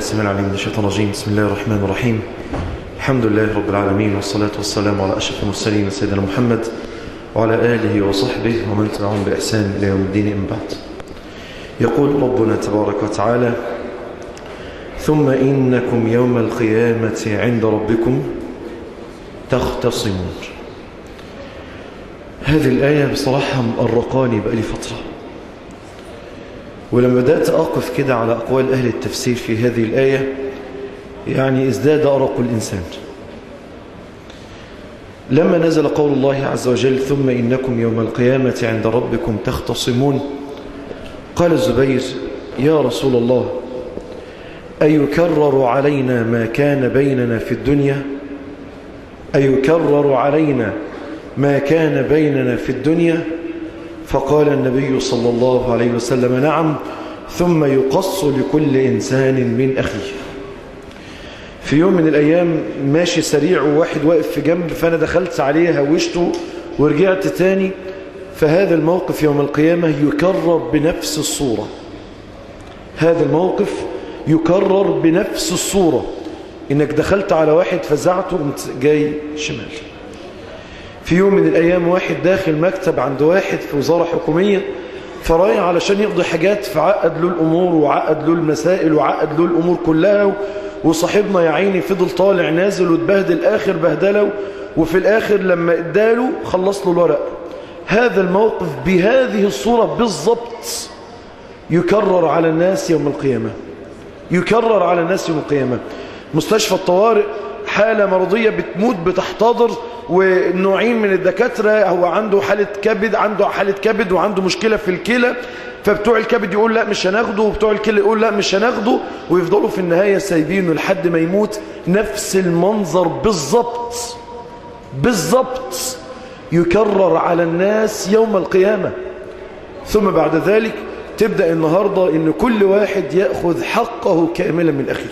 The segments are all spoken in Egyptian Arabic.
السميع العليم من الشيطان الرجيم بسم الله الرحمن الرحيم الحمد لله رب العالمين والصلاة والسلام على أشرف المرسلين سيدنا محمد وعلى آله وصحبه ومن تبعهم بإحسان إلى يوم الدين أم بعد يقول ربنا تبارك وتعالى ثم إنكم يوم القيامة عند ربكم تختصمون هذه الآية بصراحة مقرقاني بقالي فترة ولما بدأت أقف كده على أقوال أهل التفسير في هذه الآية يعني ازداد أرق الإنسان لما نزل قول الله عز وجل ثم إنكم يوم القيامة عند ربكم تختصمون قال الزبير يا رسول الله أيكرر علينا ما كان بيننا في الدنيا أيكرر علينا ما كان بيننا في الدنيا فقال النبي صلى الله عليه وسلم نعم ثم يقص لكل إنسان من أخيه في يوم من الأيام ماشي سريع وواحد واقف في جنب فأنا دخلت عليه هوشته ورجعت تاني فهذا الموقف يوم القيامة يكرر بنفس الصورة هذا الموقف يكرر بنفس الصورة إنك دخلت على واحد فزعته وانت جاي شمال في يوم من الأيام واحد داخل مكتب عند واحد في وزارة حكومية فرايح علشان يقضي حاجات فعقد له الأمور وعقد له المسائل وعقد له الأمور كلها وصاحبنا يا عيني فضل طالع نازل واتبهدل آخر بهدله وفي الآخر لما اداله خلص له الورق هذا الموقف بهذه الصورة بالضبط يكرر على الناس يوم القيامة يكرر على الناس يوم القيامة مستشفى الطوارئ حالة مرضية بتموت بتحتضر ونوعين من الدكاترة هو عنده حالة كبد عنده حالة كبد وعنده مشكلة في الكلى فبتوع الكبد يقول لا مش هناخده وبتوع الكلى يقول لا مش هناخده ويفضلوا في النهاية سايبينه لحد ما يموت نفس المنظر بالضبط بالضبط يكرر على الناس يوم القيامة ثم بعد ذلك تبدأ النهاردة ان كل واحد يأخذ حقه كاملا من أخيه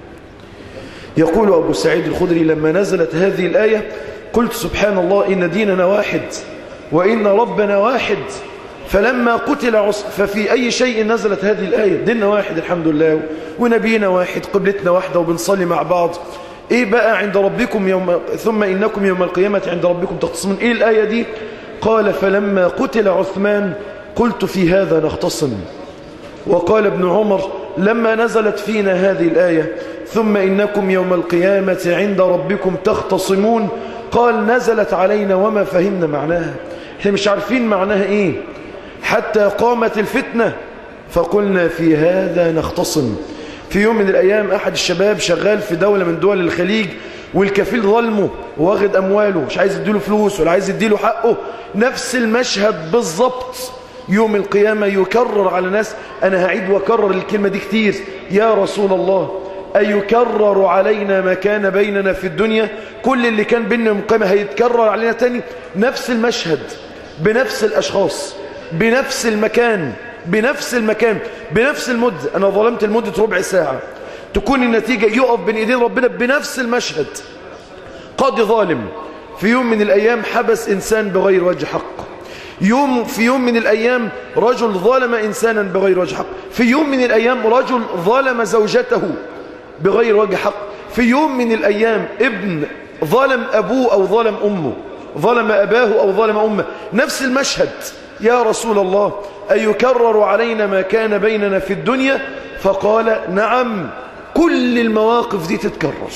يقول أبو سعيد الخدري لما نزلت هذه الآية قلت سبحان الله إن ديننا واحد وإن ربنا واحد فلما قتل عص ففي أي شيء نزلت هذه الآية ديننا واحد الحمد لله ونبينا واحد قبلتنا واحدة وبنصلي مع بعض إيه بقى عند ربكم يوم ثم إنكم يوم القيامة عند ربكم تختصمون إيه الآية دي قال فلما قتل عثمان قلت في هذا نختصم وقال ابن عمر لما نزلت فينا هذه الآية ثم إنكم يوم القيامة عند ربكم تختصمون قال نزلت علينا وما فهمنا معناها احنا مش عارفين معناها ايه حتى قامت الفتنة فقلنا في هذا نختصم في يوم من الأيام أحد الشباب شغال في دولة من دول الخليج والكفيل ظلمه واخد أمواله مش عايز يديله فلوس ولا عايز يديله حقه نفس المشهد بالضبط يوم القيامة يكرر على ناس أنا هعيد وأكرر الكلمة دي كتير يا رسول الله أيكرر علينا ما كان بيننا في الدنيا كل اللي كان بيننا يوم القيامة هيتكرر علينا تاني نفس المشهد بنفس الأشخاص بنفس المكان بنفس المكان بنفس المدة أنا ظلمت المدة ربع ساعة تكون النتيجة يقف بين إيدين ربنا بنفس المشهد قاضي ظالم في يوم من الأيام حبس إنسان بغير وجه حق يوم في يوم من الأيام رجل ظلم إنسانا بغير وجه حق في يوم من الأيام رجل ظلم زوجته بغير وجه حق في يوم من الأيام ابن ظلم أبوه أو ظلم أمه ظلم أباه أو ظلم أمه نفس المشهد يا رسول الله أيكرر علينا ما كان بيننا في الدنيا فقال نعم كل المواقف دي تتكرر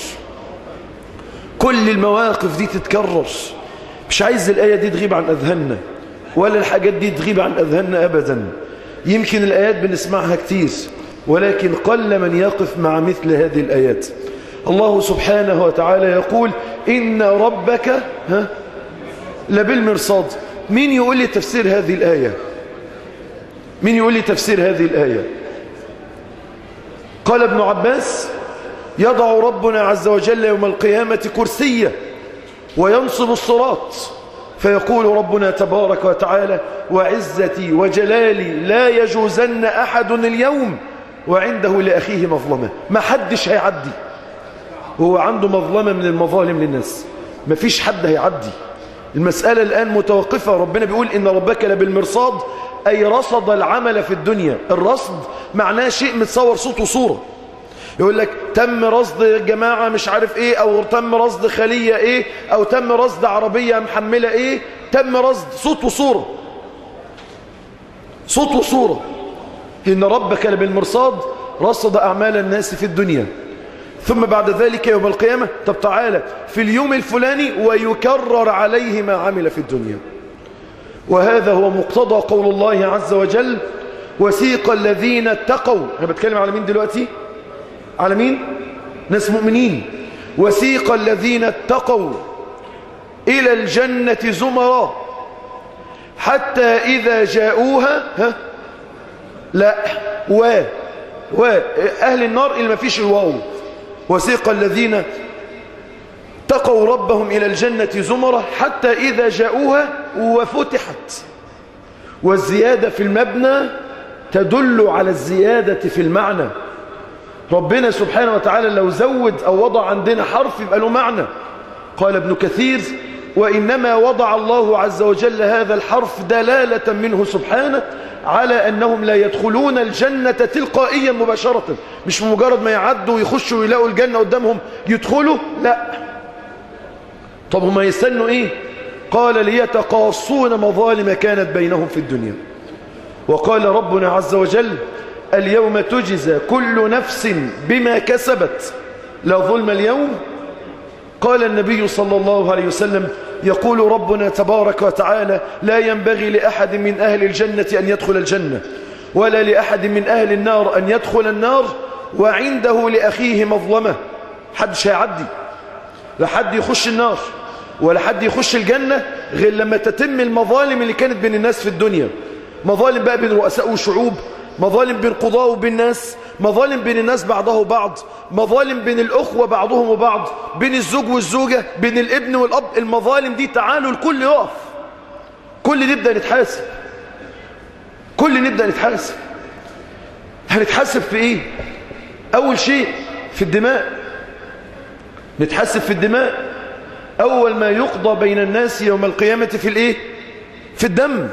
كل المواقف دي تتكرر مش عايز الآية دي تغيب عن أذهاننا ولا الحاجات دي تغيب عن أذهاننا أبدا يمكن الآيات بنسمعها كتير ولكن قل من يقف مع مثل هذه الآيات الله سبحانه وتعالى يقول إن ربك ها لبالمرصاد مين يقول لي تفسير هذه الآية مين يقول لي تفسير هذه الآية قال ابن عباس يضع ربنا عز وجل يوم القيامة كرسية وينصب الصراط فيقول ربنا تبارك وتعالى وعزتي وجلالي لا يجوزن أحد اليوم وعنده لأخيه مظلمة ما حدش هيعدي هو عنده مظلمة من المظالم للناس ما فيش حد هيعدي المسألة الآن متوقفة ربنا بيقول إن ربك لبالمرصاد أي رصد العمل في الدنيا الرصد معناه شيء متصور صوت وصورة يقول لك تم رصد جماعة مش عارف ايه او تم رصد خلية ايه او تم رصد عربية محملة ايه تم رصد صوت وصورة صوت وصورة إن ربك بالمرصاد رصد أعمال الناس في الدنيا ثم بعد ذلك يوم القيامة طب تعالى في اليوم الفلاني ويكرر عليه ما عمل في الدنيا وهذا هو مقتضى قول الله عز وجل وسيق الذين اتقوا أنا بتكلم على مين دلوقتي على مين ناس مؤمنين وسيق الذين اتقوا إلى الجنة زمرا حتى إذا جاءوها ها لا و و أهل النار اللي ما فيش الواو وسيق الذين اتقوا ربهم إلى الجنة زمرة حتى إذا جاءوها وفتحت والزيادة في المبنى تدل على الزيادة في المعنى ربنا سبحانه وتعالى لو زود أو وضع عندنا حرف يبقى له معنى قال ابن كثير وإنما وضع الله عز وجل هذا الحرف دلالة منه سبحانه على أنهم لا يدخلون الجنة تلقائيا مباشرة مش مجرد ما يعدوا ويخشوا ويلاقوا الجنة قدامهم يدخلوا لا طب هم يستنوا إيه قال ليتقاصون مظالم كانت بينهم في الدنيا وقال ربنا عز وجل اليوم تجزى كل نفس بما كسبت لا ظلم اليوم قال النبي صلى الله عليه وسلم يقول ربنا تبارك وتعالى لا ينبغي لأحد من أهل الجنة أن يدخل الجنة ولا لأحد من أهل النار أن يدخل النار وعنده لأخيه مظلمة حدش هيعدي لا حد يخش النار ولا حد يخش الجنة غير لما تتم المظالم اللي كانت بين الناس في الدنيا مظالم بقى بين رؤساء وشعوب مظالم بين قضاء وبين الناس مظالم بين الناس بعضها وبعض مظالم بين الأخوة بعضهم وبعض بين الزوج والزوجة بين الابن والأب المظالم دي تعالوا الكل يقف كل نبدأ نتحاسب كل نبدأ نتحاسب هنتحاسب في ايه أول شيء في الدماء نتحاسب في الدماء أول ما يقضى بين الناس يوم القيامة في الايه في الدم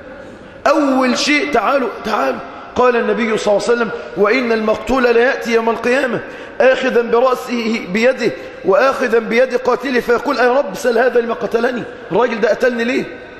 أول شيء تعالوا تعالوا قال النبي صلى الله عليه وسلم وإن المقتول لا يأتي يوم القيامة آخذا برأسه بيده وآخذا بيد قاتله فيقول يا رب سل هذا لما قتلني الراجل ده قتلني ليه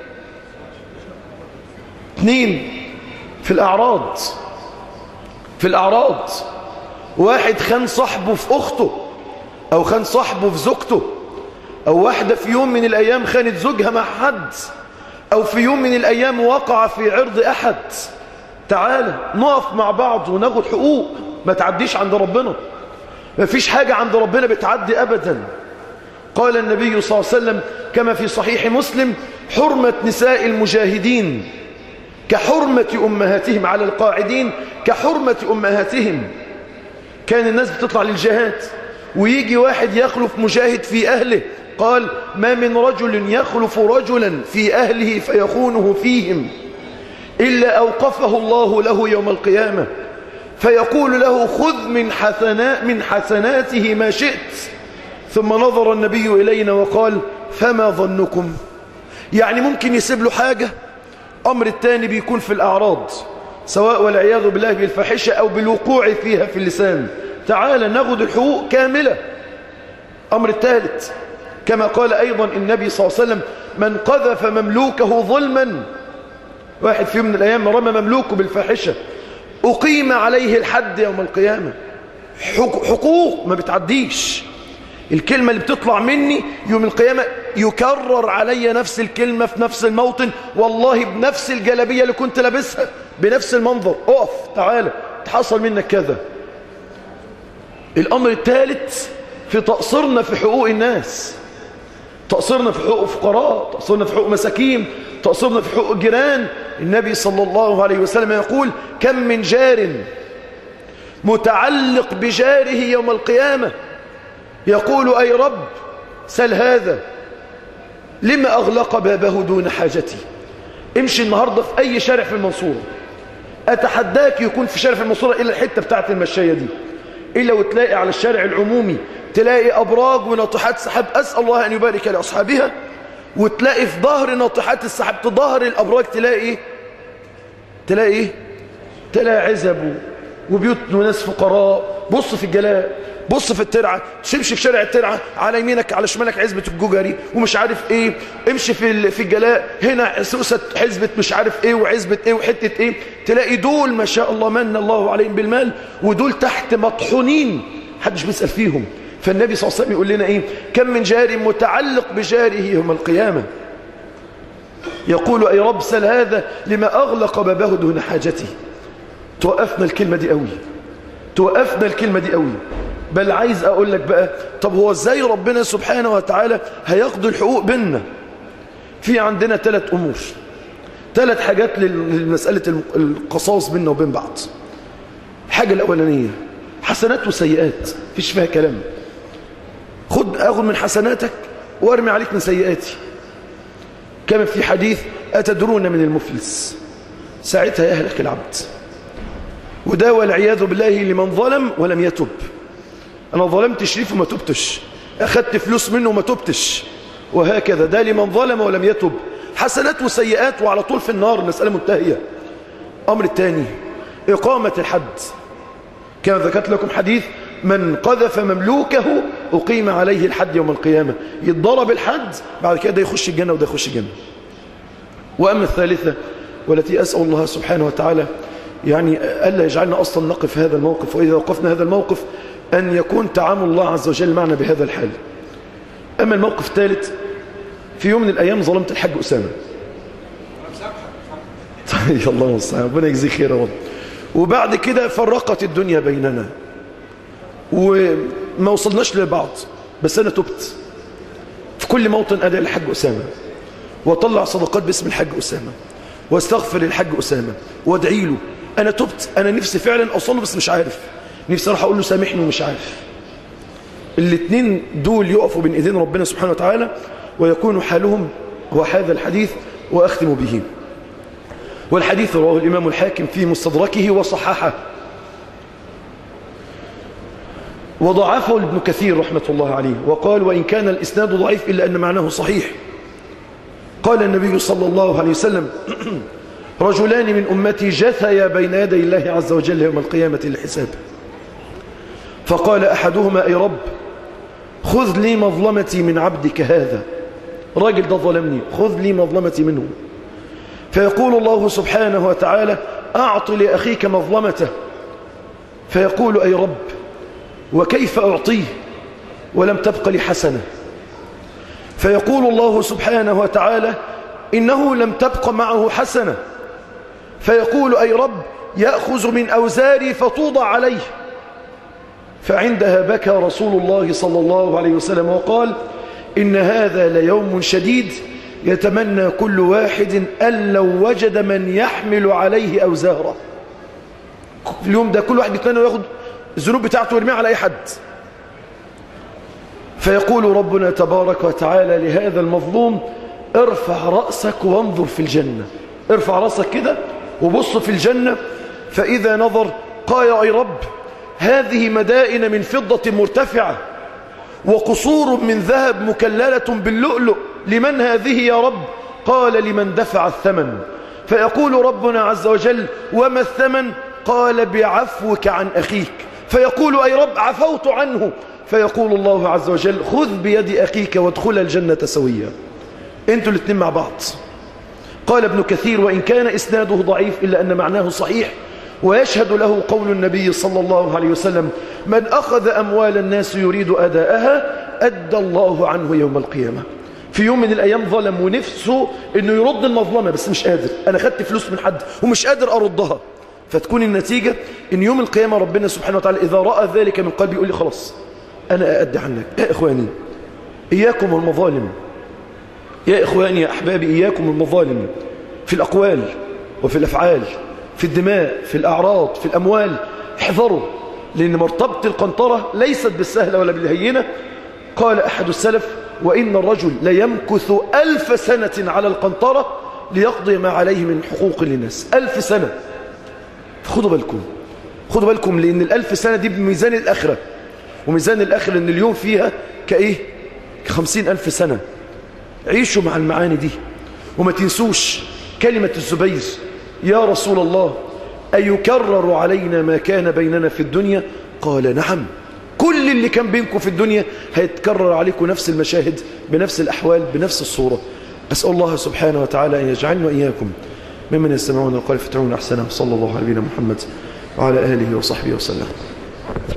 اثنين في الأعراض في الأعراض واحد خان صاحبه في أخته أو خان صاحبه في زوجته أو واحدة في يوم من الأيام خانت زوجها مع حد أو في يوم من الأيام وقع في عرض أحد تعالى نقف مع بعض وناخد حقوق ما تعديش عند ربنا ما فيش حاجة عند ربنا بتعدي أبدا قال النبي صلى الله عليه وسلم كما في صحيح مسلم حرمة نساء المجاهدين كحرمة أمهاتهم على القاعدين كحرمة أمهاتهم كان الناس بتطلع للجهاد ويجي واحد يخلف مجاهد في أهله قال ما من رجل يخلف رجلا في أهله فيخونه فيهم إلا أوقفه الله له يوم القيامة فيقول له خذ من, حسنا من حسناته ما شئت ثم نظر النبي إلينا وقال فما ظنكم يعني ممكن يسيب له حاجة أمر الثاني بيكون في الأعراض سواء والعياذ بالله بالفاحشة أو بالوقوع فيها في اللسان تعال ناخد الحقوق كاملة أمر الثالث كما قال أيضا النبي صلى الله عليه وسلم من قذف مملوكه ظلما واحد في يوم من الأيام رمى مملوكه بالفاحشة أقيم عليه الحد يوم القيامة حقوق ما بتعديش الكلمة اللي بتطلع مني يوم القيامة يكرر علي نفس الكلمة في نفس الموطن والله بنفس الجلبية اللي كنت لابسها بنفس المنظر اقف تعالى تحصل منك كذا الأمر الثالث في تقصيرنا في حقوق الناس تقصيرنا في حقوق فقراء تقصيرنا في حقوق مساكين تقصيرنا في حقوق الجيران النبي صلى الله عليه وسلم يقول كم من جار متعلق بجاره يوم القيامة يقول أي رب سل هذا لما أغلق بابه دون حاجتي امشي النهاردة في أي شارع في المنصورة أتحداك يكون في شارع في المنصورة إلا الحتة بتاعت المشاية دي إلا وتلاقي على الشارع العمومي تلاقي أبراج وناطحات سحاب أسأل الله أن يبارك لأصحابها وتلاقي في ظهر ناطحات السحاب ظهر الأبراج تلاقي إيه تلاقي إيه تلاقي عزب وبيوت وناس فقراء بص في الجلاء بص في الترعة تمشي في شارع الترعة على يمينك على شمالك عزبة الجوجري ومش عارف ايه امشي في في الجلاء هنا سوسة حزبة مش عارف ايه وعزبة ايه وحتة ايه تلاقي دول ما شاء الله من الله عليهم بالمال ودول تحت مطحونين محدش بيسأل فيهم فالنبي صلى الله عليه وسلم يقول لنا ايه كم من جار متعلق بجاره يوم القيامة يقول اي رب سل هذا لما اغلق بابه دون حاجتي توقفنا الكلمة دي قوي توقفنا الكلمة دي قوي بل عايز اقول لك بقى طب هو ازاي ربنا سبحانه وتعالى هيقضي الحقوق بيننا في عندنا ثلاث امور ثلاث حاجات لمسألة القصاص بيننا وبين بعض الحاجة الاولانية حسنات وسيئات فيش فيها كلام خد اخذ من حسناتك وارمي عليك من سيئاتي كما في حديث أتدرون من المفلس ساعتها يهلك العبد وده والعياذ بالله لمن ظلم ولم يتب أنا ظلمت شريف وما تبتش أخذت فلوس منه وما تبتش وهكذا ده لمن ظلم ولم يتب حسنات وسيئات وعلى طول في النار مسألة منتهية أمر الثاني إقامة الحد كما ذكرت لكم حديث من قذف مملوكه أقيم عليه الحد يوم القيامة يتضرب الحد بعد كده يخش الجنة وده يخش الجنة وأما الثالثة والتي أسأل الله سبحانه وتعالى يعني ألا يجعلنا أصلا نقف هذا الموقف وإذا وقفنا هذا الموقف أن يكون تعامل الله عز وجل معنا بهذا الحال أما الموقف الثالث في يوم من الأيام ظلمت الحاج أسامة طيب الله المستعان ربنا يجزيه خير يا رب وبعد كده فرقت الدنيا بيننا وما وصلناش لبعض بس أنا تبت في كل موطن أدعي الحاج أسامة وأطلع صدقات باسم الحاج أسامة واستغفر للحاج أسامة وادعي له أنا تبت أنا نفسي فعلا أوصله بس مش عارف نفسي راح أقول له سامحني ومش عارف الاثنين دول يقفوا بين إيدين ربنا سبحانه وتعالى ويكون حالهم هو هذا الحديث وأختم به والحديث رواه الإمام الحاكم في مستدركه وصححه وضعفه ابن كثير رحمة الله عليه وقال وإن كان الإسناد ضعيف إلا أن معناه صحيح قال النبي صلى الله عليه وسلم رجلان من أمتي جثيا بين يدي الله عز وجل يوم القيامة للحساب فقال أحدهما أي رب خذ لي مظلمتي من عبدك هذا راجل ده ظلمني خذ لي مظلمتي منه فيقول الله سبحانه وتعالى أعط لأخيك مظلمته فيقول أي رب وكيف أعطيه ولم تبق لي حسنة فيقول الله سبحانه وتعالى إنه لم تبق معه حسنة فيقول أي رب يأخذ من أوزاري فتوضع عليه فعندها بكى رسول الله صلى الله عليه وسلم وقال إن هذا ليوم شديد يتمنى كل واحد أن لو وجد من يحمل عليه أوزاره اليوم ده كل واحد يتمنى ياخد الذنوب بتاعته ويرميها على أي حد فيقول ربنا تبارك وتعالى لهذا المظلوم ارفع رأسك وانظر في الجنة ارفع رأسك كده وبص في الجنة فإذا نظر قال أي رب هذه مدائن من فضة مرتفعة وقصور من ذهب مكللة باللؤلؤ لمن هذه يا رب قال لمن دفع الثمن فيقول ربنا عز وجل وما الثمن قال بعفوك عن أخيك فيقول أي رب عفوت عنه فيقول الله عز وجل خذ بيد أخيك وادخل الجنة سويا انتوا الاثنين مع بعض قال ابن كثير وإن كان إسناده ضعيف إلا أن معناه صحيح ويشهد له قول النبي صلى الله عليه وسلم من أخذ أموال الناس يريد أداءها أدى الله عنه يوم القيامة في يوم من الأيام ظلم ونفسه أنه يرد المظلمة بس مش قادر أنا خدت فلوس من حد ومش قادر أردها فتكون النتيجة أن يوم القيامة ربنا سبحانه وتعالى إذا رأى ذلك من قلبي يقول لي خلاص أنا أأدي عنك يا إخواني إياكم المظالم يا إخواني يا أحبابي إياكم المظالم في الأقوال وفي الأفعال في الدماء في الأعراض في الأموال احذروا لأن مرتبة القنطرة ليست بالسهلة ولا بالهينة قال أحد السلف وإن الرجل ليمكث ألف سنة على القنطرة ليقضي ما عليه من حقوق للناس ألف سنة خدوا بالكم خدوا بالكم لأن الألف سنة دي بميزان الآخرة وميزان الآخرة أن اليوم فيها كإيه كخمسين ألف سنة عيشوا مع المعاني دي وما تنسوش كلمة الزبير يا رسول الله أيكرر علينا ما كان بيننا في الدنيا قال نعم كل اللي كان بينكم في الدنيا هيتكرر عليكم نفس المشاهد بنفس الأحوال بنفس الصورة أسأل الله سبحانه وتعالى أن يجعلنا وإياكم ممن يستمعون القول فتعون أحسنه صلى الله على نبينا محمد وعلى آله وصحبه وسلم